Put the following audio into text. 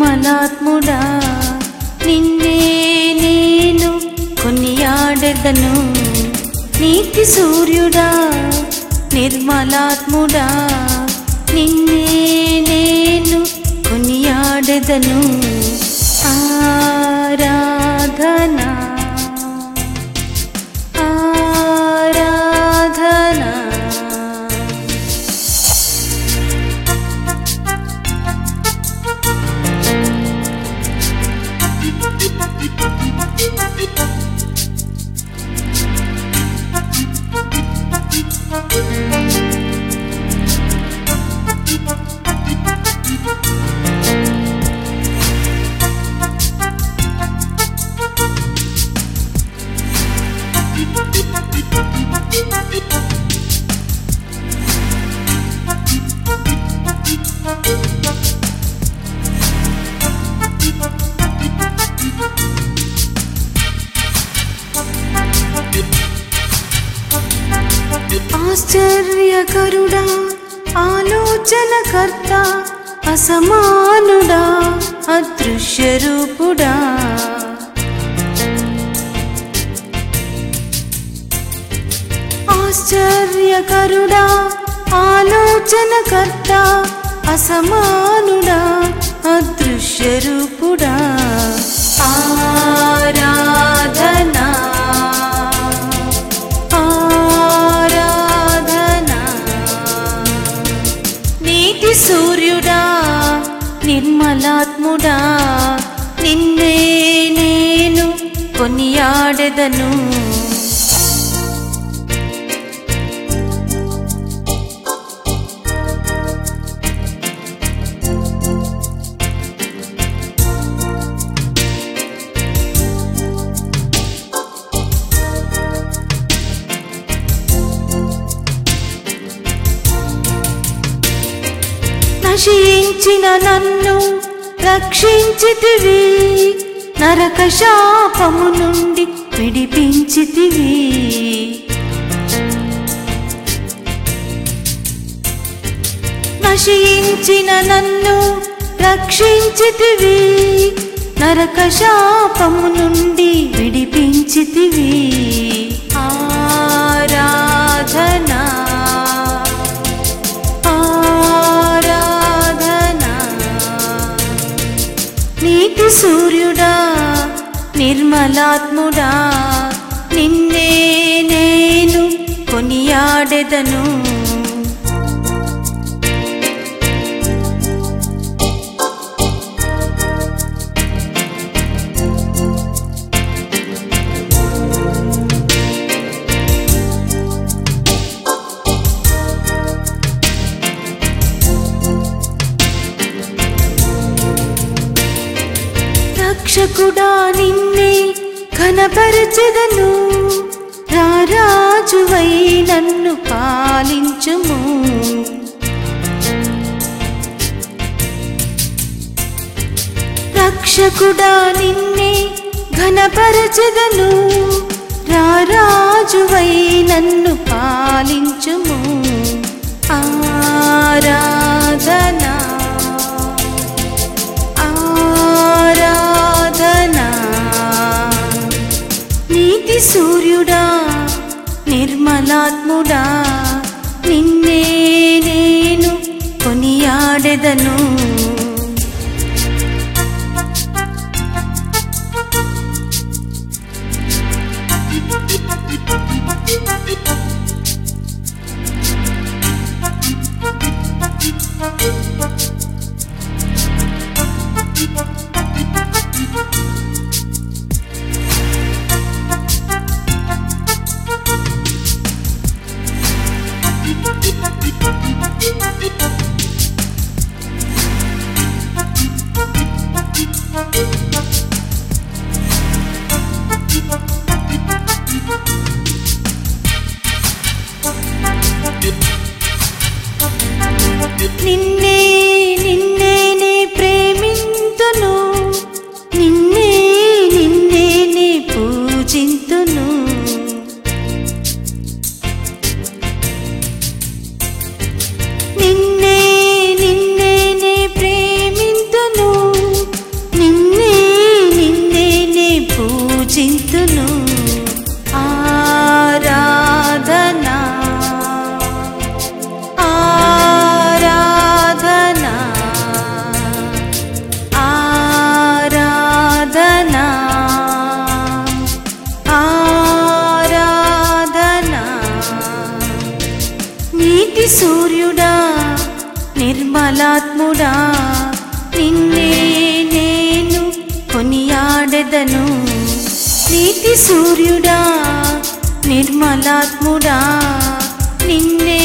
నిర్మలాత్ముడా నిన్నే నేను కొనియాడెదను నీతి సూర్యుడా నిర్మలాత్ముడా నిన్నే నేను కొనియాడెదను ఆరాధనా ఆరాధనా ఆశ్చర్యకరుడా ఆలోచనకర్త అసమానుడా అదృశ్య రూపుడా ఆశ్చర్యకరుడా ఆలోచనకర్త అసమానుడా అదృశ్య రూపుడా ఆరాధనా ఆరాధనా నీతి సూర్యుడా నిర్మలాత్ముడా నిన్నే నేను కొనియాడెదను నశించిన నన్ను రక్షించితివి నరక శాపము నుండి విడిపించితివి నశించిన నన్ను రక్షించితివి నరక శాపము నుండి విడిపించితివి ఆరాధనా ఆరాధనా నీతి సూర్యుడా నిర్మలాత్ముడా నిన్నే నేను కొనియాడెదను రక్షకుడా నిన్నే ఘనపరచెదను రారాజువై నన్ను పాలించుము రక్షకుడా నిన్నే ఘనపరచెదను రారాజువై నన్ను పాలించుము ఆరాధనా ఆరాధనా నీతి సూర్యుడా నిర్మలాత్ముడా నిన్నే నేను కొనియాడెదను నిన్నే నిన్నే నే ప్రేమింతును నిన్నే నిన్నే నే పూజింతును నిన్నే నిన్నే నే ప్రేమింతును నీతి సూర్యుడా నిర్మలాత్ముడా నిన్నే నేను కొనియాడెదను నీతి సూర్యుడా నిర్మలాత్ముడా నిన్నే